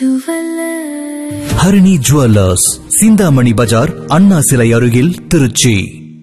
jeweller Harini jewellers Chintamani Bazaar Anna சிலை அருகில் திருச்சி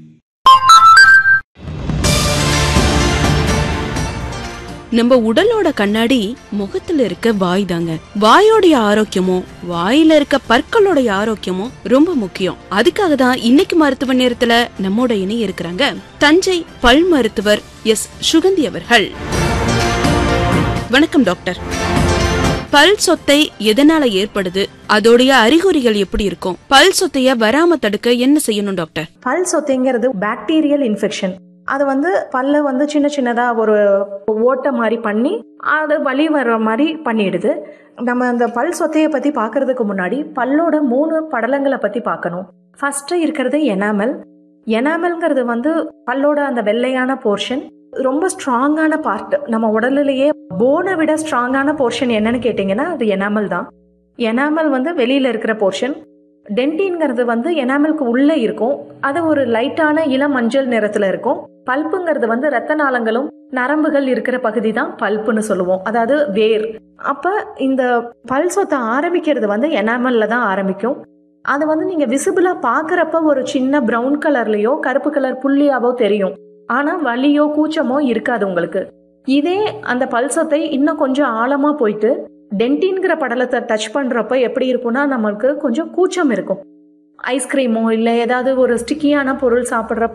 நம்ம உடலோட கண்ணாடி முகத்துல இருக்க வாய் தாங்க வாயோடைய ஆரோக்கியமும் வாயில இருக்க பற்களோடைய ஆரோக்கியமும் ரொம்ப முக்கியம் அதுக்காக தான் இன்னைக்கு மருத்துவ நேரத்துல நம்மோட இணைய இருக்கிறாங்க தஞ்சை பல் மருத்துவர் எஸ் சுகந்தி அவர்கள் வணக்கம் டாக்டர் பல் சொத்தை எதனால ஏற்படுது அதோடைய அறிகுறிகள் எப்படி இருக்கும் பல் சொத்தைய வராம தடுக்க என்ன செய்யணும் டாக்டர் பல் சொத்தைங்கிறது பாக்டீரியல் இன்ஃபெக்ஷன் அது வந்து பல்ல வந்து சின்ன சின்னதாக ஒரு ஓட்டை மாதிரி பண்ணி அது வலி வர்ற மாதிரி பண்ணிடுது நம்ம அந்த பல் சொத்தையை பற்றி பார்க்கறதுக்கு முன்னாடி பல்லோட மூணு படலங்களை பற்றி பார்க்கணும் ஃபர்ஸ்ட் இருக்கிறது எனாமல் எனாமல்ங்கிறது வந்து பல்லோட அந்த வெள்ளையான போர்ஷன் ரொம்ப ஸ்ட்ராங்கான பார்ட் நம்ம உடலிலேயே போனை விட ஸ்ட்ராங்கான போர்ஷன் என்னன்னு கேட்டிங்கன்னா அது எனாமல் தான் எனாமல் வந்து வெளியில் இருக்கிற போர்ஷன் டென்டின்ங்கிறது வந்து எனாமலுக்கு உள்ளே இருக்கும் அது ஒரு லைட்டான இளம் மஞ்சள் நிறத்தில் இருக்கும் பல்ப்புங்கிறது வந்து ரத்த நாளங்களும் நரம்புகள் இருக்கிற பகுதி தான் பல்ப்புன்னு சொல்லுவோம் அதாவது வேர் அப்ப இந்த பல் சொத்தை ஆரம்பிக்கிறது வந்து எனாமல்ல தான் ஆரம்பிக்கும் அது வந்து நீங்க விசிபிளா பாக்குறப்ப ஒரு சின்ன பிரவுன் கலர்லயோ கருப்பு கலர் புள்ளியாவோ தெரியும் ஆனா வலியோ கூச்சமோ இருக்காது உங்களுக்கு இதே அந்த பல் சொத்தை இன்னும் கொஞ்சம் ஆழமா போயிட்டு டென்டின்கிற படலத்தை டச் பண்றப்ப எப்படி இருக்கும்னா நம்மளுக்கு கொஞ்சம் கூச்சம் இருக்கும் ஐஸ்கிரீமோ இல்லை ஏதாவது ஒரு ஸ்டிக்கியான பொருள் சாப்பிட்றப்ப